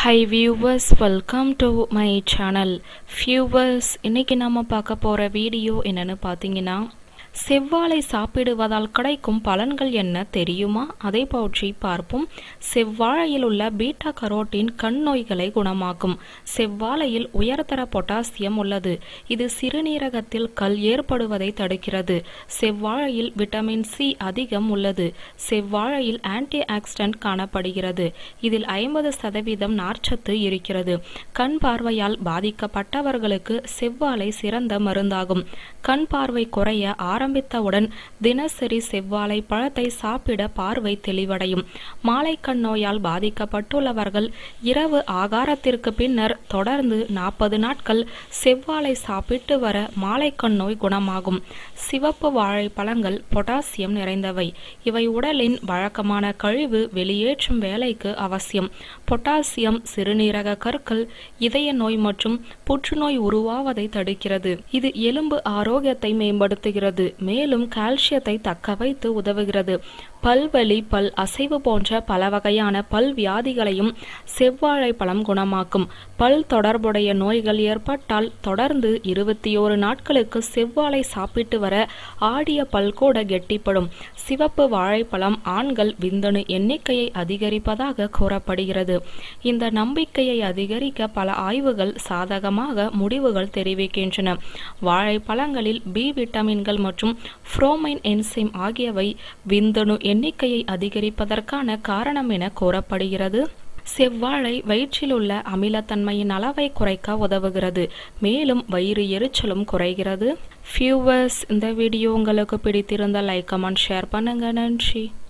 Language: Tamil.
high viewers welcome to my channel viewers இன்னைக்கு நம்ம பார்க்க போகிற வீடியோ என்னன்னு பார்த்தீங்கன்னா செவ்வாழை சாப்பிடுவதால் கிடைக்கும் பலன்கள் என்ன தெரியுமா அதை பற்றி பார்ப்போம் செவ்வாழையில் உள்ள பீட்டா கரோட்டின் கண் நோய்களை குணமாக்கும் செவ்வாழையில் உயர்தர பொட்டாசியம் உள்ளது இது சிறுநீரகத்தில் கல் ஏற்படுவதை தடுக்கிறது செவ்வாழையில் விட்டமின் சி அதிகம் உள்ளது செவ்வாழையில் ஆன்டி ஆக்சிடென்ட் காணப்படுகிறது இதில் ஐம்பது சதவீதம் நார்ச்சத்து இருக்கிறது கண் பார்வையால் பாதிக்கப்பட்டவர்களுக்கு செவ்வாழை சிறந்த மருந்தாகும் கண் பார்வை குறைய ஆரம்பித்தவுடன் தினசரி செவ்வாழை பழத்தை சாப்பிட பார்வை தெளிவடையும் மாலைக்கண் நோயால் பாதிக்கப்பட்டுள்ளவர்கள் இரவு ஆகாரத்திற்கு பின்னர் தொடர்ந்து நாற்பது நாட்கள் செவ்வாழை சாப்பிட்டு வர மாலைக்கண் நோய் குணமாகும் சிவப்பு வாழைப்பழங்கள் பொட்டாசியம் நிறைந்தவை இவை உடலின் வழக்கமான கழிவு வெளியேற்றும் வேலைக்கு அவசியம் பொட்டாசியம் சிறுநீரக கற்கள் இதய நோய் மற்றும் புற்றுநோய் உருவாவதை தடுக்கிறது இது எலும்பு ஆரோக்கியத்தை மேம்படுத்துகிறது மேலும் கால்சியத்தை தக்க வைத்து உதவுகிறது பல்வலி பல் அசைவு போன்ற பல வகையான பல் வியாதிகளையும் செவ்வாழை பழம் குணமாக்கும் பல் தொடர்புடைய நோய்கள் ஏற்பட்டால் தொடர்ந்து இருபத்தி ஓரு நாட்களுக்கு செவ்வாழை சாப்பிட்டு வர ஆடிய பல் கூட கெட்டிப்படும் சிவப்பு வாழைப்பழம் ஆண்கள் விந்தணு எண்ணிக்கையை அதிகரிப்பதாக கூறப்படுகிறது இந்த நம்பிக்கையை அதிகரிக்க பல ஆய்வுகள் சாதகமாக முடிவுகள் தெரிவிக்கின்றன வாழைப்பழங்களில் பி விட்டமின்கள் மற்றும் புரோமைன் என்சைம் ஆகியவை விந்தணு எண்ணிக்கையை அதிகரிப்பதற்கான காரணம் என கூறப்படுகிறது செவ்வாழை வயிற்றில் உள்ள அமிலத்தன்மையின் அளவை குறைக்க உதவுகிறது மேலும் வயிறு எரிச்சலும் குறைகிறது ஃபியூவர்ஸ் இந்த வீடியோ உங்களுக்கு பிடித்திருந்த லைக் கமெண்ட் ஷேர் பண்ணுங்க நன்றி